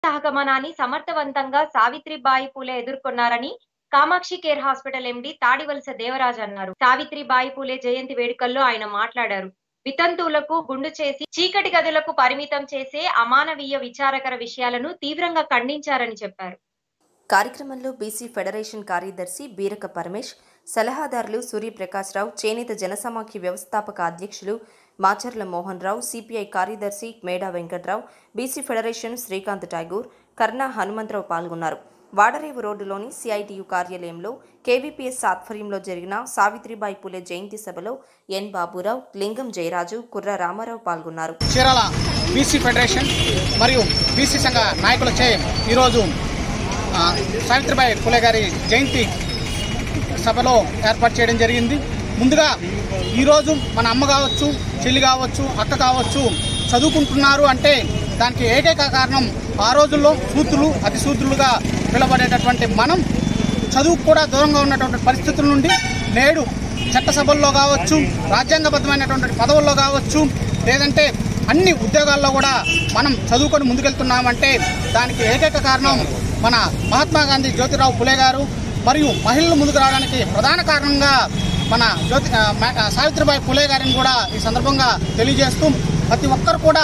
ఆగమనాన్ని సమర్థవంతంగా సావిత్రిబాయి పూలే ఎదుర్కొన్నారని Kamakshi care hospital MD Tadivalasa Devaraj అన్నారు సావిత్రిబాయి పూలే జయంతి వేడుకల్లో ఆయన మాట్లాడారు వితంతువులకు గుండు చేసి చీకటి గదులకు పరిమితం చేసే అమానవీయ విచారకర విషయాలను తీవ్రంగా ఖండించారని చెప్పారు కార్యక్రమంలో బీసీ ఫెడరేషన్ కార్యదర్శి బీరక పరమేష్ సలహాదారులు సూర్యప్రకాశ్రావు చేనేత జనసమాఖ్య వ్యవస్థాపక అధ్యక్షులు మాచర్ల మోహన్ రావు సిపిఐ కార్యదర్శి మేడా వెంకట్రావు బీసీ ఫెడరేషన్ శ్రీకాంత్ ఠాగూర్ కర్ణా హనుమంతరావు పాల్గొన్నారు వాడరేవు రోడ్డులోని సిఐటియు కార్యాలయంలో కేవీపీఎస్ ఆధ్వర్యంలో జరిగిన సావిత్రిబాయి పూలే జయంతి సభలో ఎన్ బాబురావు లింగం జయరాజు కుర్ర రామారావు పాల్గొన్నారు చీరాల బీసీ ఫెడరేషన్ మరియు బీసీ సంఘ నాయకులచే ఈరోజు ఆ, సావిత్రిబాయి పూలే గారి జయంతి సభలో ఏర్పాటు చేయడం జరిగింది ముందుగా ఈరోజు మన అమ్మ కావచ్చు చెల్లి కావచ్చు అక్క కావచ్చు చదువుకుంటున్నారు అంటే దానికి ఏకైక కారణం ఆ రోజుల్లో సూత్రులు అతి సూత్రులుగా పిలువబడేటటువంటి మనం చదువుకు కూడా దూరంగా ఉన్నటువంటి పరిస్థితుల నుండి నేడు చట్టసభల్లో కావచ్చు రాజ్యాంగబద్ధమైనటువంటి పదవుల్లో కావచ్చు లేదంటే అన్ని ఉద్యోగాల్లో కూడా మనం చదువుకొని ముందుకెళ్తున్నామంటే దానికి ఏకైక కారణం మన మహాత్మా గాంధీ జ్యోతిరావు పులే గారు మరియు మహిళలు ముందుకు రావడానికి ప్రధాన కారణంగా మన జ్యోతి ఆ, మ- ఆ, సావిత్రిబాయి పులే గారిని కూడా ఈ సందర్భంగా తెలియజేస్తూ ప్రతి ఒక్కరు కూడా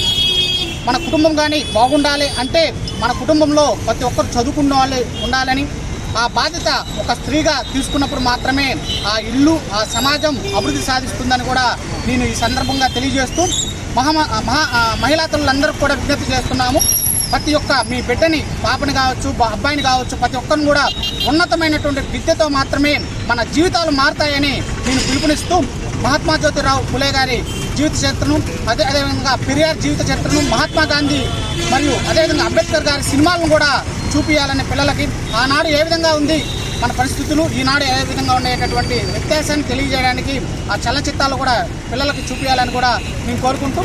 మన కుటుంబం కానీ బాగుండాలి అంటే మన కుటుంబంలో ప్రతి ఒక్కరు చదువుకున్న వాళ్ళు ఉండాలని ఆ బాధ్యత ఒక స్త్రీగా తీసుకున్నప్పుడు మాత్రమే ఆ ఇల్లు ఆ సమాజం అభివృద్ధి సాధిస్తుందని కూడా నేను ఈ సందర్భంగా తెలియజేస్తూ మహా మహా ఆ, మహిళా తల్లులందరికీ కూడా విజ్ఞప్తి చేస్తున్నాము ప్రతి ఒక్క మీ బిడ్డని పాపని కావచ్చు బా- అబ్బాయిని కావచ్చు ప్రతి ఒక్కరిని కూడా ఉన్నతమైనటువంటి విద్యతో మాత్రమే మన జీవితాలు మారతాయని నేను పిలుపునిస్తూ మహాత్మా జ్యోతిరావు పులే గారి జీవిత చరిత్రను అదే అదేవిధంగా పెరియార్ జీవిత చరిత్రను మహాత్మా గాంధీ మరియు అదేవిధంగా అంబేద్కర్ గారి సినిమాలను కూడా చూపించాలని పిల్లలకి ఆనాడు ఏ విధంగా ఉంది మన పరిస్థితులు ఈనాడు ఏ విధంగా ఉండేటటువంటి వ్యత్యాసాన్ని తెలియజేయడానికి ఆ చలచిత్రాలు కూడా పిల్లలకి చూపించాలని కూడా నేను కోరుకుంటూ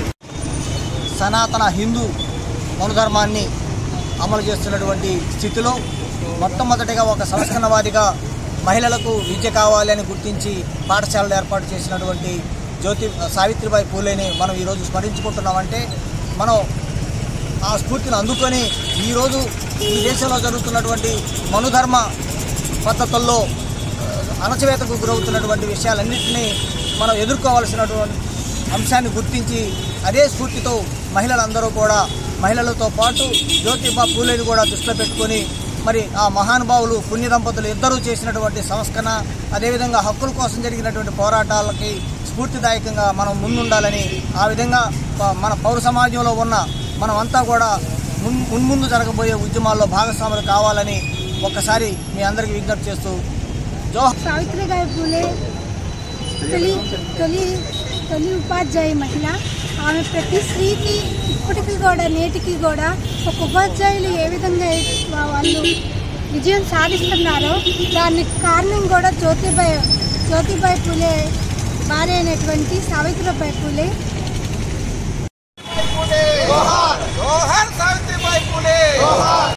సనాతన హిందూ మనుధర్మాన్ని అమలు చేస్తున్నటువంటి స్థితిలో మొట్టమొదటిగా ఒక సంస్కరణవాదిగా మహిళలకు విద్య కావాలని గుర్తించి పాఠశాలలు ఏర్పాటు చేసినటువంటి జ్యోతి సావిత్రిబాయి పూలేని మనం ఈరోజు స్మరించుకుంటున్నామంటే మనం ఆ స్ఫూర్తిని అందుకొని ఈరోజు ఈ దేశంలో జరుగుతున్నటువంటి మనుధర్మ పద్ధతుల్లో అణచివేతకు గురవుతున్నటువంటి విషయాలన్నింటినీ మనం ఎదుర్కోవాల్సినటువంటి అంశాన్ని గుర్తించి అదే స్ఫూర్తితో మహిళలందరూ కూడా మహిళలతో పాటు జ్యోతిబా పూలేని కూడా దృష్టిలో పెట్టుకొని మరి ఆ మహానుభావులు పుణ్య దంపతులు ఇద్దరూ చేసినటువంటి సంస్కరణ అదేవిధంగా హక్కుల కోసం జరిగినటువంటి పోరాటాలకి స్ఫూర్తిదాయకంగా మనం ముందుండాలని ఆ విధంగా ప- మన పౌర సమాజంలో ఉన్న మనమంతా కూడా మున్ మున్ముందు జరగబోయే ఉద్యమాల్లో భాగస్వాములు కావాలని ఒక్కసారి మీ అందరికీ విజ్ఞప్తి చేస్తూ జోహర్ సావిత్రిబాయి పూలే తొలి తొలి తొలి ఉపాధ్యాయ మహిళ ఆమె ప్రతి స్త్రీకి ఇప్పటికీ కూడా నేటికి కూడా ఒక ఉపాధ్యాయులు ఏ విధంగా వా- వాళ్ళు విజయం సాధిస్తున్నారో దానికి కారణం కూడా జ్యోతిబాయి జ్యోతిబాయి పూలే భార్య అయినటువంటి సావిత్రిబాయి పూలే